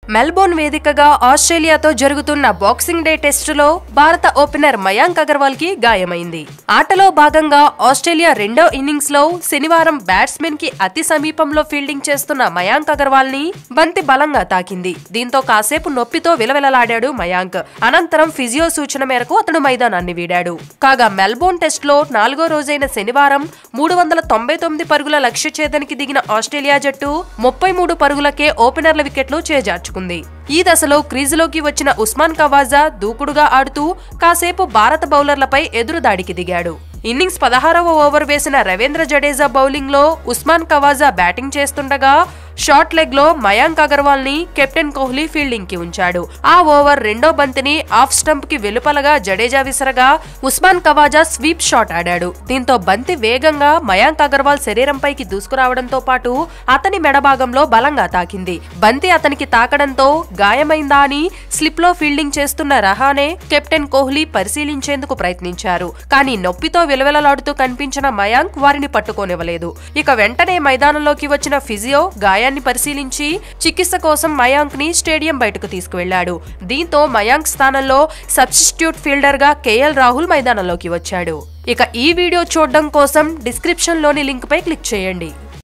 Melbourne వేదికగా ఆస్ట్రేలియాతో జరుగుతున్న boxing day టెస్టులో భారత ఓపెనర్ మయాంక్ అగర్వాల్ కి గాయమైంది ఆటలో భాగంగా ఆస్ట్రేలియా రెండో ఇన్నింగ్స్ లో శనివారం బ్యాట్స్మెన్ కి అతి సమీపంలో ఫీల్డింగ్ చేస్తున్న మయాంక్ అగర్వాల్ ని బంతి బలంగా తాకింది దీంతో కాసేపు నొప్పితో విలవిలలాడాడు మయాంక్ అనంతరం ఫిజియో సూచన మేరకు అతడు మైదానాన్ని వీడాడు కాగా మెల్బోర్న్ టెస్ట్ లో నాలుగో రోజైన శనివారం మూడు వందల తొంభై తొమ్మిది పరుగుల లక్ష్య ఛేదనకి దిగిన ఆస్ట్రేలియా జట్టు ముప్పై మూడు పరుగులకే ఓపెనర్ల వికెట్లు చేజార్చుకుంది ఈ దశలో క్రీజులోకి వచ్చిన ఉస్మాన్ కవాజా దూకుడుగా ఆడుతూ కాసేపు భారత బౌలర్లపై ఎదురుదాడికి దిగాడు ఇన్నింగ్స్ పదహారవ ఓవర్ వేసిన రవీంద్ర జడేజా బౌలింగ్ లో ఉస్మాన్ కవాజా బ్యాటింగ్ చేస్తుండగా షార్ట్ లెగ్ లో మయాంక్ అగర్వాల్ ని కెప్టెన్ కోహ్లీ ఫీల్డింగ్ కి ఉంచాడు ఆ ఓవర్ రెండో బంతిని ఆఫ్ స్టంప్ కి వెలుపలగా జడేజా విసరగా ఉస్మాన్ కవాజా స్వీప్ షాట్ ఆడాడు దీంతో బంతి వేగంగా మయాంక్ అగర్వాల్ శరీరంపైకి దూసుకురావడంతో పాటు అతని మెడభాగంలో బలంగా తాకింది బంతి అతనికి తాకడంతో గాయమైందా అని స్లిప్ లో ఫీల్డింగ్ చేస్తున్న రహానే కెప్టెన్ కోహ్లీ పరిశీలించేందుకు ప్రయత్నించారు కానీ నొప్పితో విలవిలలాడుతూ కనిపించిన మయాంక్ వారిని పట్టుకోనివ్వలేదు ఇక వెంటనే మైదానంలోకి వచ్చిన ఫిజియో గాయాన్ని పరిశీలించి చికిత్స కోసం మయాంక్ ని స్టేడియం బయటకు తీసుకువెళ్లాడు దీంతో మయాంక్ స్థానంలో సబ్స్టిట్యూట్ ఫీల్డర్ గా కేఎల్ రాహుల్ మైదానంలోకి వచ్చాడు ఇక ఈ వీడియో చూడడం కోసం డిస్క్రిప్షన్ లోని లింక్ పై క్లిక్ చేయండి